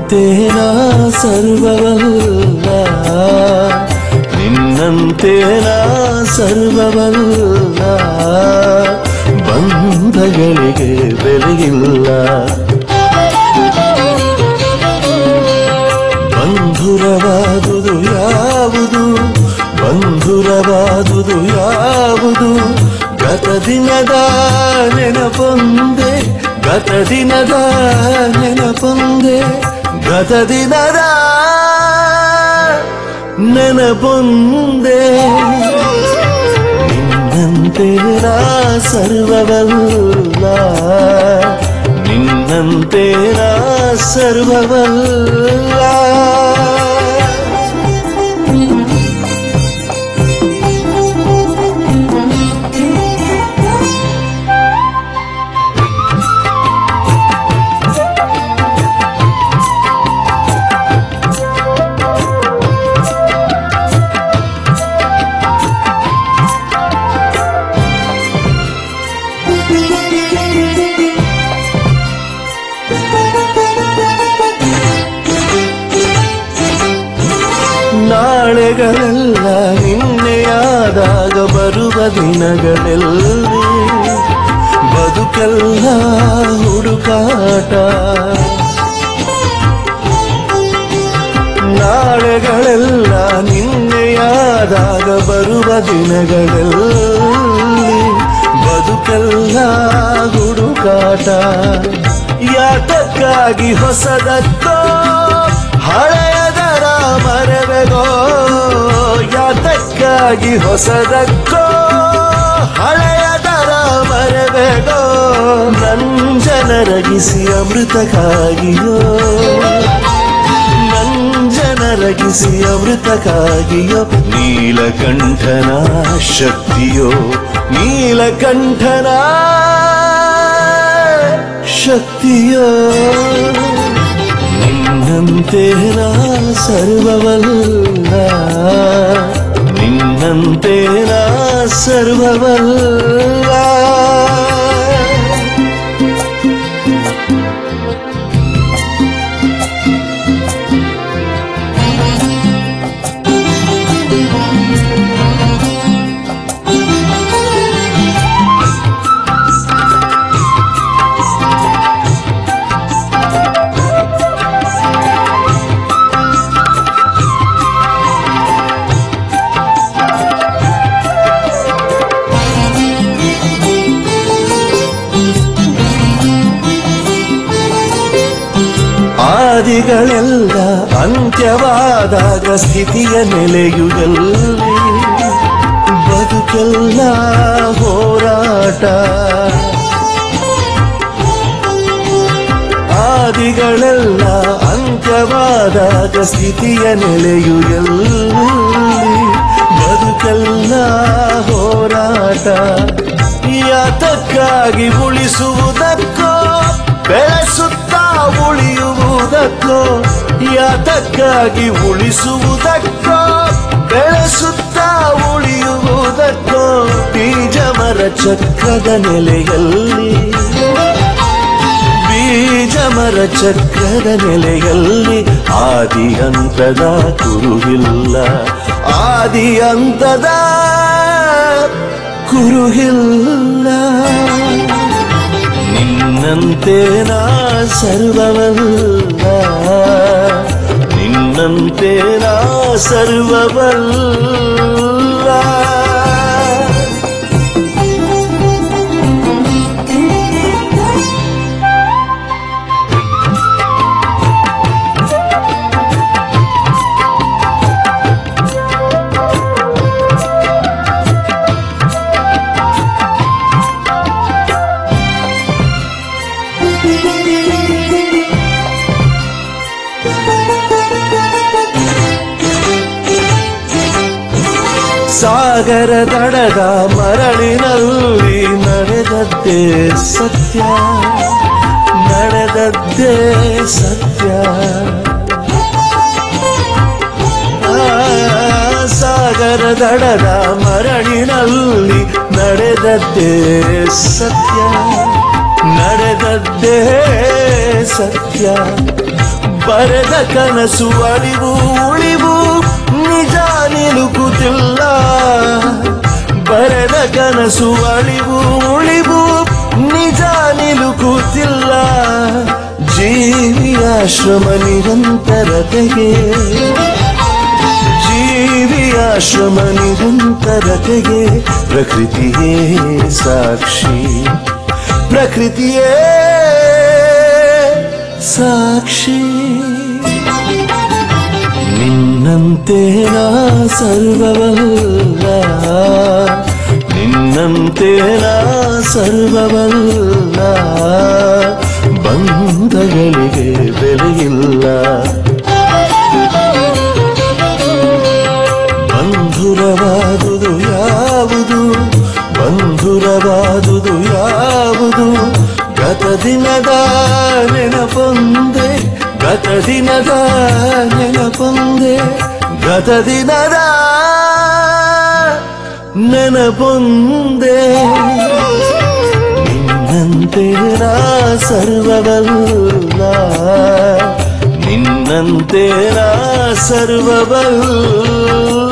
ನಿನ್ನಂತೆ ನಾ ಸರ್ವವಲ್ಲ ನಿನ್ನಂತೆ ನಾ ಸರ್ವವಲ್ಲ ಬಂಧಗಳಿಗೆ ಬೆಲೆಯಿಲ್ಲ ಬಂಧುರವಾದುದು ಯಾವುದು ಬಂಧುರವಾದುದು ಯಾವುದು ಗತ ದಿನದ ನೆನಪೊಂದೆ ಗತ ದಿನದ ನೆನಪೊಂದೆ ಗತ ದಿನದ ನೆನಪೊಂದೆ ನಿನ್ನಂತೆ ನಾ ಸರ್ವವಲ್ಲ ನಿನ್ನಂತೆ ನಾ ಸರ್ವವಲ್ಲ ನಾಳೆಗಳೆಲ್ಲ ನಿನ್ನೆಯಾದಾಗ ಬರುವ ದಿನಗಳೆಲ್ಲಿ ಬದುಕೆಲ್ಲ ಹುಡುಕಾಟ ನಾಳೆಗಳೆಲ್ಲ ನಿನ್ನೆಯಾದಾಗ ಬರುವ ದಿನಗಳೆಲ್ಲಿ ಬದುಕೆಲ್ಲ ಹುಡುಕಾಟ ಯಾತಕ್ಕಾಗಿ ಹೊಸದಕ್ಕೋ ಹಳೆಯದರ ಮರವೆಗೋ ಯಾತಕ್ಕಾಗಿ ಹೊಸದಕ್ಕೋ ಹಳೆಯದರ ಮರವೆಗೋ ನಂಜನರಗಿಸಿ ಅಮೃತಕ್ಕಾಗಿಯೋ ನಂಜನರಗಿಸಿ ಅಮೃತಕ್ಕಾಗಿಯೋ ನೀಲಕಂಠನ ಶಕ್ತಿಯೋ ನೀಲಕಂಠನ ಶಕ್ತಿಯೋ ನಿನ್ನಂತೆ ನಾ ಸರ್ವವಲ್ಲ ನಿನ್ನಂತೆ ನಾ ಸರ್ವವಲ್ಲ ಆದಿಗಳೆಲ್ಲ ಅಂತ್ಯವಾದಾಗ ಸ್ಥಿತಿಯ ನೆಲೆಯುಗಲ್ಲಿ ಬದುಕೆಲ್ಲ ಹೋರಾಟ ಆದಿಗಳೆಲ್ಲ ಅಂತ್ಯವಾದಾಗ ಸ್ಥಿತಿಯ ನೆಲೆಯುಗಲ್ಲಿ ಬದುಕೆಲ್ಲ ಹೋರಾಟ ಯಾತಕ್ಕಾಗಿ ಉಳಿಸುವುದಕ್ಕೋ ಬೆಳೆಸುತ್ತಾ ಉಳಿಯುವುದಕ್ಕೋ ಯಾತಕ್ಕಾಗಿ ಉಳಿಸುವುದಕ್ಕೋ ಬೆಳೆಸುತ್ತಾ ಉಳಿಯುವುದಕ್ಕೋ ಬೀಜ ಮರ ಚಕ್ರದ ನೆಲೆಯಲ್ಲಿ ಬೀಜ ಮರ ಚಕ್ರದ ನೆಲೆಯಲ್ಲಿ ಆದಿ ಅಂತದ ಕುರುಹಿಲ್ಲ ಆದಿ ಅಂತದ ಕುರುಹಿಲ್ಲ ನಿನ್ನಂತೆ ನಾ ಸರ್ವವಲ್ಲ ನಿನ್ನಂತೆ ನಾ ಸರ್ವವಲ್ಲ ಸಾಗರ ದಡದ ಮರಳಿನಲ್ಲಿ ನಡೆದದ್ದೇ ಸತ್ಯ ನಡೆದದ್ದೇ ಸತ್ಯ ಆ, ಸಾಗರ ದಡದ ಮರಳಿನಲ್ಲಿ ನಡೆದದ್ದೇ ಸತ್ಯ ನಡೆದದ್ದೇ ಸತ್ಯ ಬರೆದ ಕನಸು ಅಳಿವು ಉಳಿವು ನಿಜ ನಿಲುಕುತ್ತಿಲ್ಲ ಬರೆದ ಕನಸು ಅಳಿವು ಉಳಿವು ನಿಜ ನಿಲುಕುತ್ತಿಲ್ಲ ಜೀವಿಯಾಶ್ರಮ ನಿರಂತರತೆಗೆ ಜೀವಿಯಾಶ್ರಮ ನಿರಂತರತೆಗೆ ಪ್ರಕೃತಿಯೇ ಸಾಕ್ಷಿ ಪ್ರಕೃತಿಯೇ ಸಾಕ್ಷಿ ನಿನ್ನಂತೆ ನಾ ಸರ್ವವಲ್ಲ ನಿನ್ನಂತೆ ನಾ ಸರ್ವವಲ್ಲ ಬಂಧಗಳಿಗೆ ಬೆಲೆಯಿಲ್ಲ ಬಂಧುರವಾದುದು ಯಾವುದು ಬಂಧುರವಾದುದು ಯಾವುದು ಗತ ದಿನದ ನೆನಪೊಂದೆ ಗತ ದಿನದ ನೆನಪೊಂದೆ ಗತ ದಿನದ ನೆನಪೊಂದೆ ನಿನ್ನಂತೆ ನಾ ಸರ್ವವಲ್ಲ ನಿನ್ನಂತೆ ನಾ ಸರ್ವವಲ್ಲ